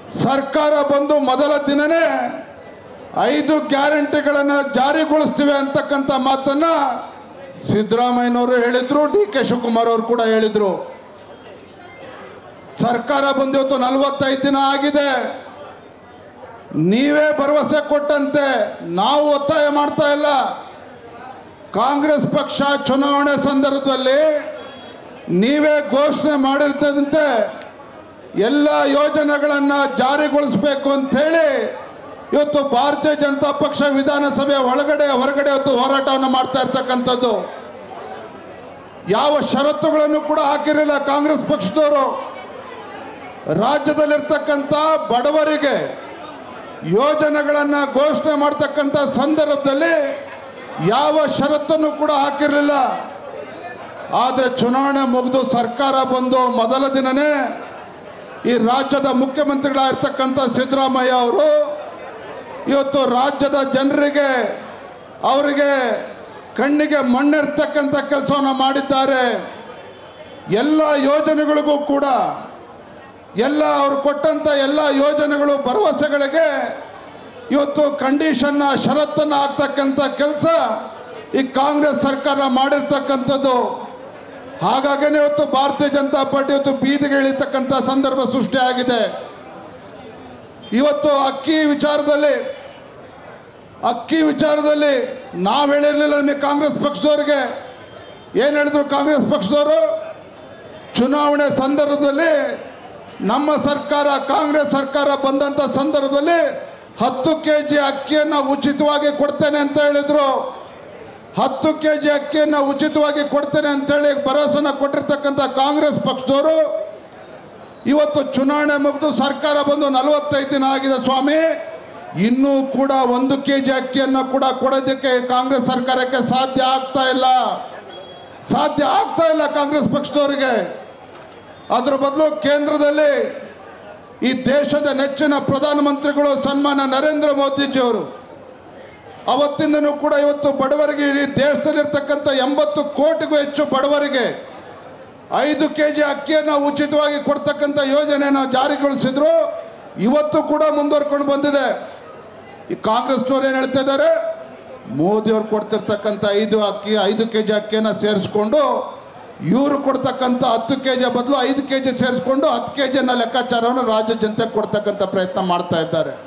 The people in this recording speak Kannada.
ಸರ್ಕಾರ ಬಂದು ಮೊದಲ ದಿನನೇ ಐದು ಗ್ಯಾರಂಟಿಗಳನ್ನು ಜಾರಿಗೊಳಿಸ್ತೀವಿ ಅಂತಕ್ಕಂಥ ಮಾತನ್ನ ಸಿದ್ದರಾಮಯ್ಯನವರು ಹೇಳಿದ್ರು ಡಿ ಕೆ ಶಿವಕುಮಾರ್ ಅವರು ಕೂಡ ಹೇಳಿದ್ರು ಸರ್ಕಾರ ಬಂದು ಇವತ್ತು ನಲವತ್ತೈದು ದಿನ ಆಗಿದೆ ನೀವೇ ಭರವಸೆ ಕೊಟ್ಟಂತೆ ನಾವು ಒತ್ತಾಯ ಮಾಡ್ತಾ ಇಲ್ಲ ಕಾಂಗ್ರೆಸ್ ಪಕ್ಷ ಚುನಾವಣೆ ಸಂದರ್ಭದಲ್ಲಿ ನೀವೇ ಘೋಷಣೆ ಮಾಡಿರ್ತದಂತೆ ಎಲ್ಲ ಯೋಜನೆಗಳನ್ನು ಜಾರಿಗೊಳಿಸಬೇಕು ಅಂಥೇಳಿ ಇವತ್ತು ಭಾರತೀಯ ಜನತಾ ಪಕ್ಷ ವಿಧಾನಸಭೆ ಒಳಗಡೆ ಹೊರಗಡೆ ಇವತ್ತು ಹೋರಾಟವನ್ನು ಮಾಡ್ತಾ ಇರ್ತಕ್ಕಂಥದ್ದು ಯಾವ ಷರತ್ತುಗಳನ್ನು ಕೂಡ ಹಾಕಿರಲಿಲ್ಲ ಕಾಂಗ್ರೆಸ್ ಪಕ್ಷದವರು ರಾಜ್ಯದಲ್ಲಿರ್ತಕ್ಕಂಥ ಬಡವರಿಗೆ ಯೋಜನೆಗಳನ್ನು ಘೋಷಣೆ ಮಾಡ್ತಕ್ಕಂಥ ಸಂದರ್ಭದಲ್ಲಿ ಯಾವ ಷರತ್ತನ್ನು ಕೂಡ ಹಾಕಿರಲಿಲ್ಲ ಆದರೆ ಚುನಾವಣೆ ಮುಗಿದು ಸರ್ಕಾರ ಬಂದು ಮೊದಲ ದಿನನೇ ಈ ರಾಜ್ಯದ ಮುಖ್ಯಮಂತ್ರಿಗಳಾಗಿರ್ತಕ್ಕಂಥ ಸಿದ್ದರಾಮಯ್ಯ ಅವರು ಇವತ್ತು ರಾಜ್ಯದ ಜನರಿಗೆ ಅವರಿಗೆ ಕಣ್ಣಿಗೆ ಮಣ್ಣಿರ್ತಕ್ಕಂಥ ಕೆಲಸವನ್ನು ಮಾಡಿದ್ದಾರೆ ಎಲ್ಲ ಯೋಜನೆಗಳಿಗೂ ಕೂಡ ಎಲ್ಲ ಅವರು ಕೊಟ್ಟಂಥ ಎಲ್ಲ ಯೋಜನೆಗಳು ಭರವಸೆಗಳಿಗೆ ಇವತ್ತು ಕಂಡೀಷನ್ನ ಷರತ್ತನ್ನು ಹಾಕ್ತಕ್ಕಂಥ ಕೆಲಸ ಈ ಕಾಂಗ್ರೆಸ್ ಸರ್ಕಾರ ಮಾಡಿರ್ತಕ್ಕಂಥದ್ದು ಹಾಗಾಗಿನೇ ಇವತ್ತು ಭಾರತೀಯ ಜನತಾ ಪಾರ್ಟಿ ಇವತ್ತು ಬೀದಿಗೆ ಇಳಿತಕ್ಕಂಥ ಸಂದರ್ಭ ಸೃಷ್ಟಿಯಾಗಿದೆ ಇವತ್ತು ಅಕ್ಕಿ ವಿಚಾರದಲ್ಲಿ ಅಕ್ಕಿ ವಿಚಾರದಲ್ಲಿ ನಾವು ಹೇಳಿರಲಿಲ್ಲ ನಿಮಗೆ ಕಾಂಗ್ರೆಸ್ ಪಕ್ಷದವರಿಗೆ ಏನು ಹೇಳಿದ್ರು ಕಾಂಗ್ರೆಸ್ ಪಕ್ಷದವರು ಚುನಾವಣೆ ಸಂದರ್ಭದಲ್ಲಿ ನಮ್ಮ ಸರ್ಕಾರ ಕಾಂಗ್ರೆಸ್ ಸರ್ಕಾರ ಬಂದಂಥ ಸಂದರ್ಭದಲ್ಲಿ ಹತ್ತು ಕೆ ಜಿ ಅಕ್ಕಿಯನ್ನು ಉಚಿತವಾಗಿ ಕೊಡ್ತೇನೆ ಅಂತ ಹೇಳಿದರು ಹತ್ತು ಕೆ ಜಿ ಅಕ್ಕಿಯನ್ನು ಉಚಿತವಾಗಿ ಕೊಡ್ತೇನೆ ಅಂತೇಳಿ ಭರವಸೆನ ಕೊಟ್ಟಿರ್ತಕ್ಕಂಥ ಕಾಂಗ್ರೆಸ್ ಪಕ್ಷದವರು ಇವತ್ತು ಚುನಾವಣೆ ಮುಗಿದು ಸರ್ಕಾರ ಬಂದು ನಲವತ್ತೈದು ದಿನ ಆಗಿದೆ ಸ್ವಾಮಿ ಇನ್ನೂ ಕೂಡ ಒಂದು ಕೆ ಜಿ ಅಕ್ಕಿಯನ್ನು ಕೂಡ ಕೊಡೋದಕ್ಕೆ ಕಾಂಗ್ರೆಸ್ ಸರ್ಕಾರಕ್ಕೆ ಸಾಧ್ಯ ಆಗ್ತಾ ಇಲ್ಲ ಸಾಧ್ಯ ಆಗ್ತಾ ಇಲ್ಲ ಕಾಂಗ್ರೆಸ್ ಪಕ್ಷದವರಿಗೆ ಅದ್ರ ಬದಲು ಕೇಂದ್ರದಲ್ಲಿ ಈ ದೇಶದ ನೆಚ್ಚಿನ ಪ್ರಧಾನಮಂತ್ರಿಗಳು ಸನ್ಮಾನ ನರೇಂದ್ರ ಮೋದಿಜಿಯವರು ಅವತ್ತಿಂದನೂ ಕೂಡ ಇವತ್ತು ಬಡವರಿಗೆ ಈ ದೇಶದಲ್ಲಿರ್ತಕ್ಕಂಥ ಎಂಬತ್ತು ಕೋಟಿಗೂ ಹೆಚ್ಚು ಬಡವರಿಗೆ ಐದು ಕೆ ಜಿ ಅಕ್ಕಿಯನ್ನು ಉಚಿತವಾಗಿ ಕೊಡ್ತಕ್ಕಂಥ ಯೋಜನೆಯನ್ನು ಜಾರಿಗೊಳಿಸಿದ್ರು ಇವತ್ತು ಕೂಡ ಮುಂದುವರ್ಕೊಂಡು ಬಂದಿದೆ ಈ ಕಾಂಗ್ರೆಸ್ನವ್ರು ಏನು ಹೇಳ್ತಾ ಇದ್ದಾರೆ ಮೋದಿಯವ್ರು ಕೊಡ್ತಿರ್ತಕ್ಕಂಥ ಐದು ಅಕ್ಕಿ ಐದು ಕೆ ಜಿ ಅಕ್ಕಿಯನ್ನು ಸೇರಿಸ್ಕೊಂಡು ಇವರು ಕೊಡ್ತಕ್ಕಂಥ ಹತ್ತು ಕೆ ಜಿ ಬದಲು ಐದು ಕೆ ಜಿ ಸೇರಿಸ್ಕೊಂಡು ಹತ್ತು ಕೆ ಜಿಯನ್ನು ಲೆಕ್ಕಾಚಾರವನ್ನು ರಾಜ್ಯ ಜನತೆಗೆ ಕೊಡ್ತಕ್ಕಂಥ ಪ್ರಯತ್ನ ಮಾಡ್ತಾ ಇದ್ದಾರೆ